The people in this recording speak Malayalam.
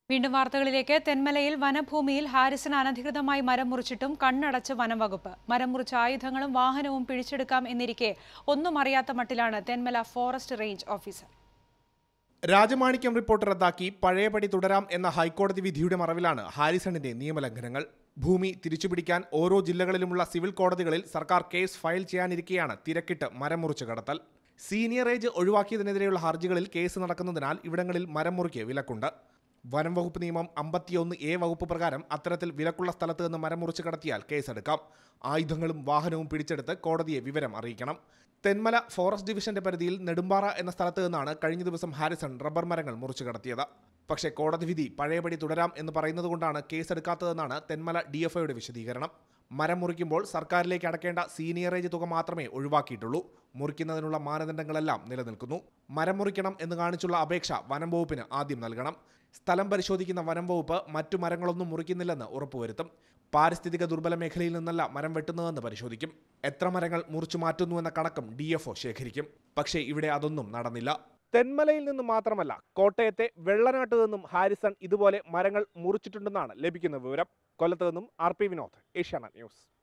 വീണ്ടും വാർത്തകളിലേക്ക് തെന്മലയിൽ വനഭൂമിയിൽ ഹാരിസൺ അനധികൃതമായി മരം മുറിച്ചിട്ടും കണ്ണടച്ച് വനംവകുപ്പ് മരം മുറിച്ച ആയുധങ്ങളും വാഹനവും പിടിച്ചെടുക്കാം എന്നിരിക്കെ ഒന്നും അറിയാത്ത മട്ടിലാണ് Thenmala forest range officer Rajamanickam report റദ്ദാക്കി പഴയപടി തുടരാം എന്ന ഹൈക്കോടതി വിധിയുടെ മറവിലാണ് ഹാരിസണിന്റെ നിയമലംഘനങ്ങൾ ഭൂമി തിരിച്ചുപിടിക്കാൻ ഓരോ ജില്ലകളിലുമുള്ള സിവിൽ കോടതികളിൽ സർക്കാർ കേസ് ഫയൽ ചെയ്യാനിരിക്കെയാണ് തിരക്കിട്ട് മരം മുറിച്ച് കടത്തൽ സീനിയർ ഏജ് ഒഴിവാക്കിയതിനെതിരെയുള്ള ഹർജികളിൽ കേസ് നടക്കുന്നതിനാൽ ഇവിടങ്ങളിൽ മരം മുറിക്ക് വിലക്കുണ്ട് വനം വകുപ്പ് നിയമം അമ്പത്തിയൊന്ന് എ വകുപ്പ് പ്രകാരം അത്തരത്തിൽ വിലക്കുള്ള സ്ഥലത്ത് നിന്ന് മരം മുറിച്ച് കടത്തിയാൽ കേസെടുക്കാം ആയുധങ്ങളും വാഹനവും പിടിച്ചെടുത്ത് കോടതിയെ വിവരം അറിയിക്കണം തെന്മല ഫോറസ്റ്റ് ഡിവിഷന്റെ പരിധിയിൽ നെടുമ്പാറ എന്ന സ്ഥലത്ത് നിന്നാണ് കഴിഞ്ഞ ദിവസം ഹാരിസൺ റബ്ബർ മരങ്ങൾ മുറിച്ചു കടത്തിയത് പക്ഷേ കോടതി വിധി പഴയപടി തുടരാം എന്ന് പറയുന്നതുകൊണ്ടാണ് കേസെടുക്കാത്തതെന്നാണ് തെന്മല ഡി എഫ് ഐയുടെ വിശദീകരണം മരം മുറിക്കുമ്പോൾ സർക്കാരിലേക്ക് അടക്കേണ്ട സീനിയറേജ് തുക മാത്രമേ ഒഴിവാക്കിയിട്ടുള്ളൂ മുറിക്കുന്നതിനുള്ള മാനദണ്ഡങ്ങളെല്ലാം നിലനിൽക്കുന്നു മരം മുറിക്കണം എന്ന് കാണിച്ചുള്ള അപേക്ഷ വനം വകുപ്പിന് ആദ്യം നൽകണം സ്ഥലം പരിശോധിക്കുന്ന വനം വകുപ്പ് മറ്റു മരങ്ങളൊന്നും മുറിക്കുന്നില്ലെന്ന് ഉറപ്പുവരുത്തും പാരിസ്ഥിതിക ദുർബല മേഖലയിൽ നിന്നല്ല മരം വെട്ടുന്നതെന്ന് പരിശോധിക്കും എത്ര മരങ്ങൾ മുറിച്ചു മാറ്റുന്നുവെന്ന കണക്കും ഡി എഫ് ശേഖരിക്കും പക്ഷേ ഇവിടെ അതൊന്നും നടന്നില്ല തെന്മലയിൽ നിന്ന് മാത്രമല്ല കോട്ടയത്തെ വെള്ളനാട്ട് നിന്നും ഹാരിസൺ ഇതുപോലെ മരങ്ങൾ മുറിച്ചിട്ടുണ്ടെന്നാണ് ലഭിക്കുന്ന വിവരം കൊല്ലത്ത് നിന്നും R P Vinod Asianet news